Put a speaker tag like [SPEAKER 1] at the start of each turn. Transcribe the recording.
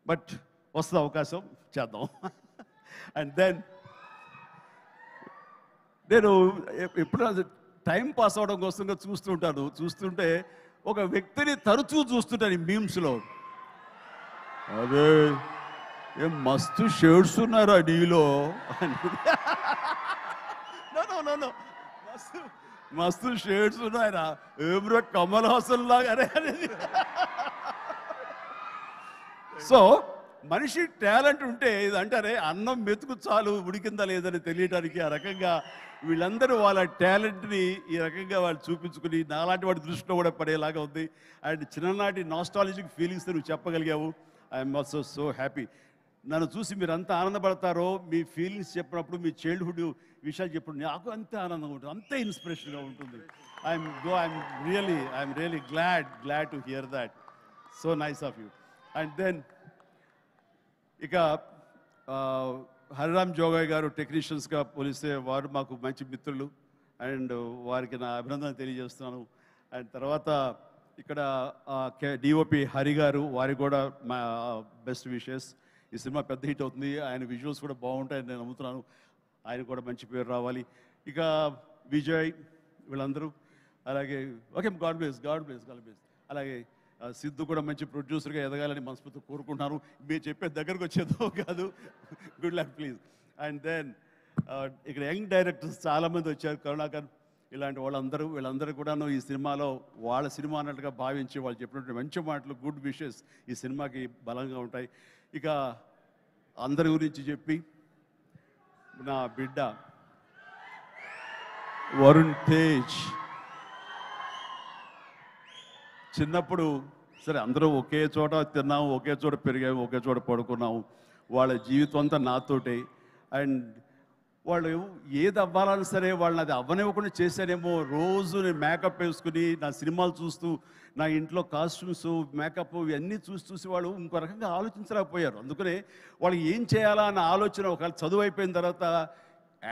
[SPEAKER 1] But వస్తుంది అవకాశం చేద్దాం అండ్ దెన్ నేను ఎ- ఎప్పుడు టైం పాస్ అవడం కోసంగా చూస్తుంటాను చూస్తుంటే ఒక వ్యక్తిని తరచూ చూస్తుంటాను ఈ మీమ్స్లో అదే ఏం మస్తు షేడ్స్ ఉన్నారా నీలో అని. No, no, no, no. మస్తు మస్తు షేడ్స్ ఉన్నాయరా ఏమ్రో కమల్ హాసన్ లాగానే అనేది సో మనిషి టాలెంట్ ఉంటే ఇది అంటారే అన్నం మెతుకు చాలు ఉడికిందా లేదని తెలియటానికి ఆ రకంగా వీళ్ళందరూ వాళ్ళ టాలెంట్ని ఈ రకంగా వాళ్ళు చూపించుకుని నాలాంటి వాడి దృష్టిలో కూడా పడేలాగా ఉంది అండ్ చిన్ననాటి నాస్టాలజిక్ ఫీలింగ్స్ నువ్వు చెప్పగలిగావు ఐఎమ్ ఆల్సో సో హ్యాపీ నన్ను చూసి మీరు అంత ఆనందపడతారో మీ ఫీలింగ్స్ చెప్పినప్పుడు మీ చైల్డ్హుడ్ విషయాలు చెప్పినప్పుడు నాకు అంతే ఆనందంగా ఉంటుంది అంతే ఇన్స్పిరేషన్గా ఉంటుంది I'm go I'm really I'm really glad glad to hear that so nice of you and then ఇక ఆ, హరిరామ్ జోగాయ్ గారు టెక్నీషియన్స్గా పోలిస్తే వారు మాకు మంచి మిత్రులు అండ్ వారికి నా అభినందన తెలియజేస్తున్నాను అండ్ తర్వాత ఇక్కడ డిఓపి హరి గారు వారికి కూడా మా బెస్ట్ విషెస్ ఈ సినిమా పెద్ద హిట్ అవుతుంది ఆయన విజువల్స్ కూడా బాగుంటాయని నేను నమ్ముతున్నాను ఆయన కూడా మంచి పేరు రావాలి ఇక విజయ్ వీళ్ళందరూ అలాగే okay God bless God bless God bless అలాగే ఆ, సిద్ధు కూడా మంచి ప్రొడ్యూసర్గా ఎదగాలని మనస్ఫూర్తి కోరుకుంటున్నాను మీరు చెప్పే దగ్గరకు వచ్చేదో కాదు good luck please and then ఇక్కడ యంగ్ డైరెక్టర్స్ చాలామంది వచ్చారు కరుణాకర్ ఇలాంటి వాళ్ళందరూ వీళ్ళందరూ కూడాను ఈ సినిమాలో వాళ్ళ సినిమా అన్నట్టుగా భావించి వాళ్ళు చెప్పినటువంటి మంచి మాటలు గుడ్ విషెస్ ఈ సినిమాకి బలంగా ఉంటాయి ఇక అందరి గురించి చెప్పి నా బిడ్డ వరుణ్ తేజ్ చిన్నప్పుడు సరే అందరూ ఒకే చోట తిన్నాము ఒకే చోట పెరిగాము ఒకే చోట పడుకున్నాము వాళ్ళ జీవితం అంతా నాతోటే అండ్ వాళ్ళు ఏది అవ్వాలన్నా సరే వాళ్ళని అది అవ్వనివ్వకుండా చేశానేమో రోజు నేను మేకప్ వేసుకుని నా సినిమాలు చూస్తూ నా ఇంట్లో కాస్ట్యూమ్స్ మేకప్ ఇవన్నీ చూసి చూసి వాళ్ళు ఇంకో రకంగా ఆలోచించలేకపోయారు అందుకనే వాళ్ళకి ఏం చేయాలా అన్న ఆలోచన ఒకవేళ చదువు అయిపోయిన తర్వాత